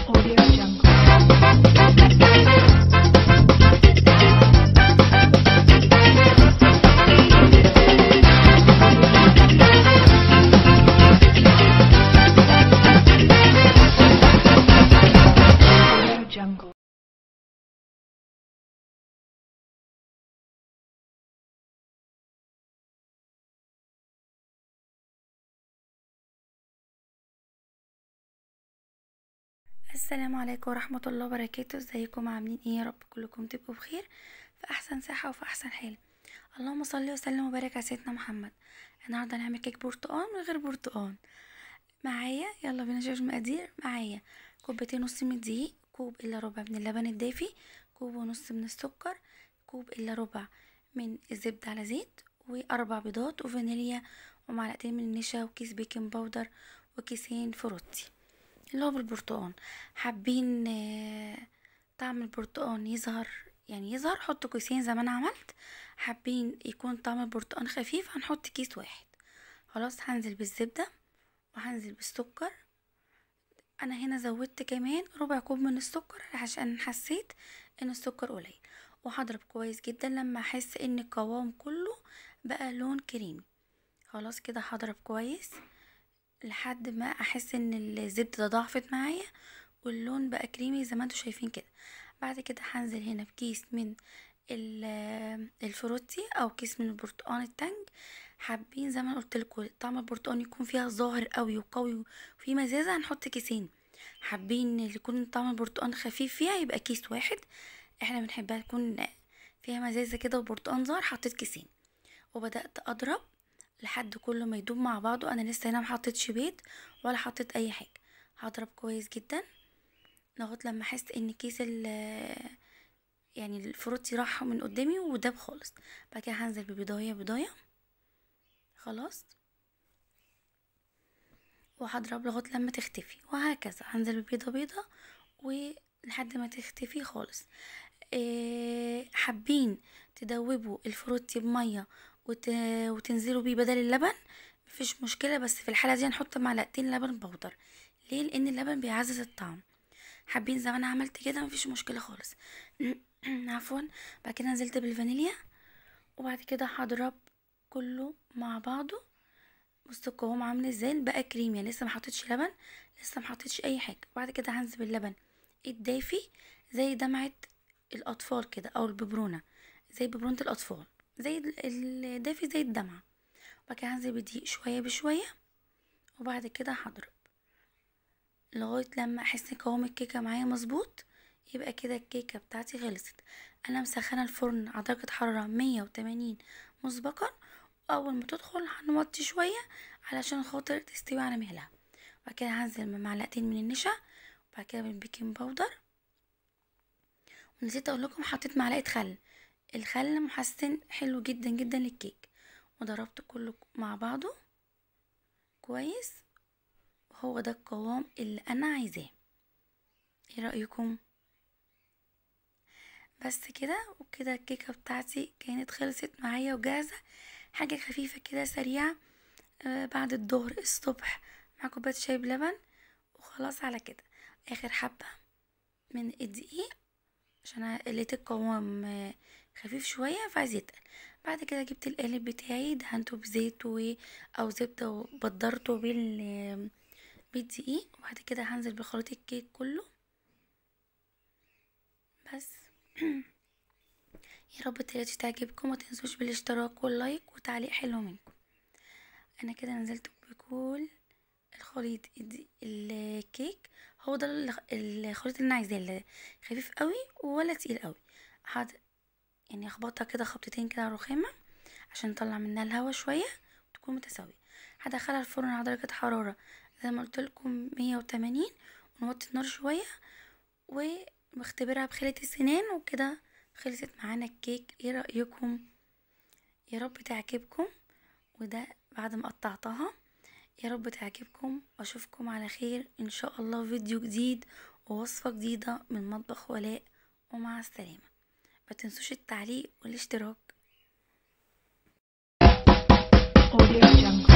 Audio Jungle. Audio Jungle. السلام عليكم ورحمة الله وبركاته ازيكم عاملين ايه يا رب كلكم تبقوا بخير في احسن صحة وفي احسن حال اللهم صل وسلم وبارك على سيدنا محمد النهارده هنعمل كيك برتقال من غير برتقال معايا يلا بينا نشوف المقادير معايا كوبايتين ونص من الدقيق كوب الا ربع من اللبن الدافي كوب ونص من السكر كوب الا ربع من الزبدة على زيت واربع بيضات وفانيليا ومعلقتين من النشا وكيس بيكنج باودر وكيسين فروتي اللي هو بالبرتقال حابين آه، طعم البرتقال يظهر يعني يظهر حطوا كيسين زي ما انا عملت حابين يكون طعم البرتقال خفيف هنحط كيس واحد خلاص هنزل بالزبدة وهنزل بالسكر انا هنا زودت كمان ربع كوب من السكر عشان حسيت ان السكر قليل وهضرب كويس جدا لما احس ان القوام كله بقى لون كريمي خلاص كده هضرب كويس لحد ما احس ان الزبدة ضعفت معايا واللون بقى كريمي زي ما انتوا شايفين كده بعد كده هنزل هنا بكيس من ال- الفروتي او كيس من البرتقال التانج حابين زي ما قلت لكم طعم البرتقال يكون فيها ظاهر قوي وقوي وفي مزازه هنحط كيسين حابين يكون طعم البرتقال خفيف فيها يبقى كيس واحد احنا بنحبها تكون فيها مزازه كده وبرتقال ظاهر حطيت كيسين وبدات اضرب لحد كله ما يدوب مع بعضه انا لسه هنا محطتش بيض ولا حطيت اي حاجه هضرب كويس جدا لغايه لما احس ان كيس ال يعني الفروتي راح من قدامي وداب خالص بعد كده هنزل ببيضايه بيضايه خلاص وهضرب لغايه لما تختفي وهكذا هنزل ببيضه بيضه ولحد ما تختفي خالص إيه حابين تدوبوا الفروتي بميه وت... وتنزلوا بيه بدل اللبن مفيش مشكله بس في الحاله دي هنحط معلقتين لبن بودر ليه لان اللبن بيعزز الطعم حابين زي ما انا عملت كده مفيش مشكله خالص عفوا بعد كده نزلت بالفانيليا وبعد كده هضرب كله مع بعضه بصوا القوام عامل ازاي بقى كريمي لسه ما حطيتش لبن لسه ما حطيتش اي حاجه وبعد كده هنزل باللبن الدافي زي دمعه الاطفال كده او الببرونه زي ببرونه الاطفال زي ال- الدافي زي الدمعه وبعد كده هنزل بدقيق شويه بشويه وبعد كده هضرب لغايه لما احس ان قوام الكيكه معايا مظبوط يبقى كده الكيكه بتاعتي خلصت انا مسخنه الفرن على درجه حراره 180 مسبقا واول ما تدخل هنوطي شويه علشان خاطر تستوي على مهلها وبعد كده هنزل بمعلقتين من النشا وبعد كده بالبيكنج باودر ونسيت اقول لكم حطيت معلقه خل الخل محسن حلو جدا جدا للكيك وضربت كله مع بعضه كويس هو ده القوام اللي انا عايزاه ايه رايكم بس كده وكده الكيكه بتاعتي كانت خلصت معايا وجاهزه حاجه خفيفه كده سريعه آه بعد الظهر الصبح مع كوبايه شاي بلبن وخلاص على كده اخر حبه من الدقيق عشان أنا لقيت القوام آه، خفيف شويه فعايز يتقل بعد كده جبت القالب بتاعي دهنته بزيت و... او زبده وبدرته بال بالدقيق وبعد كده هنزل بخليط الكيك كله بس يا رب الطريقة دي تعجبكم ومتنسوش بالاشتراك واللايك وتعليق حلو منكم انا كده نزلت بكل الخليط الد- الكيك هو ده الخ- الخليط اللي انا عايزاه اللي خفيف قوي ولا تقيل قوي هاد يعني اخبطها كده خبطتين كده على الرخامه عشان نطلع منها الهوا شويه وتكون متساويه هدخلها الفرن على درجه حراره زي ما قلت لكم 180 ونوطي النار شويه وبختبرها بخلة السنان وكده خلصت معانا الكيك ايه رأيكم يا رب تعجبكم وده بعد ما قطعتها يا رب تعجبكم واشوفكم على خير ان شاء الله في فيديو جديد ووصفة جديدة من مطبخ ولاء ومع السلامة ما تنسوش التعليق والاشتراك Audio Jungle.